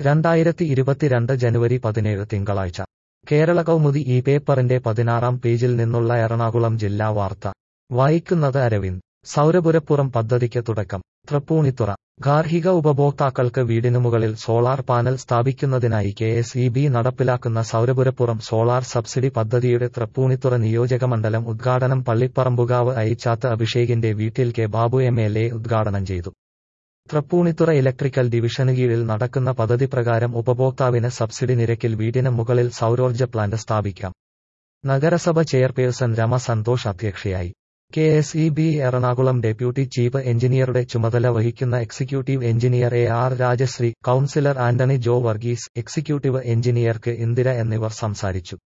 രണ്ടായിരത്തി ഇരുപത്തിരണ്ട് ജനുവരി പതിനേഴ് തിങ്കളാഴ്ച കേരള കൗമുദി ഈ പേപ്പറിന്റെ പതിനാറാം പേജിൽ നിന്നുള്ള എറണാകുളം ജില്ലാ വാർത്ത വായിക്കുന്നത് അരവിന്ദ് സൗരപുരപ്പുറം പദ്ധതിക്ക് തുടക്കം തൃപ്പൂണിത്തുറ ഗാർഹിക ഉപഭോക്താക്കൾക്ക് വീടിനു മുകളിൽ സോളാർ പാനൽ സ്ഥാപിക്കുന്നതിനായി കെ എസ് ഇ ബി നടപ്പിലാക്കുന്ന സൗരപുരപ്പുറം സോളാർ സബ്സിഡി പദ്ധതിയുടെ തൃപ്പൂണിത്തുറ നിയോജകമണ്ഡലം ഉദ്ഘാടനം പള്ളിപ്പറമ്പുകാവ് അയിച്ചാത്ത് അഭിഷേകിന്റെ വീട്ടിൽ K Babu M L A ഉദ്ഘാടനം ചെയ്തു തൃപ്പൂണിത്തുറ ഇലക്ട്രിക്കൽ ഡിവിഷന് കീഴിൽ നടക്കുന്ന പദ്ധതി പ്രകാരം ഉപഭോക്താവിന് സബ്സിഡി നിരക്കിൽ വീടിന് മുകളിൽ സൗരോർജ്ജ പ്ലാന്റ് സ്ഥാപിക്കാം നഗരസഭ ചെയർപേഴ്സൺ രമ സന്തോഷ് അധ്യക്ഷയായി K S E B Ernakulam deputy chief എഞ്ചിനീയറുടെ ചുമതല വഹിക്കുന്ന executive engineer A R Rajasree councillor Antony Jo Varghese executive എഞ്ചിനീയർക്ക് ഇന്ദിര എന്നിവർ സംസാരിച്ചു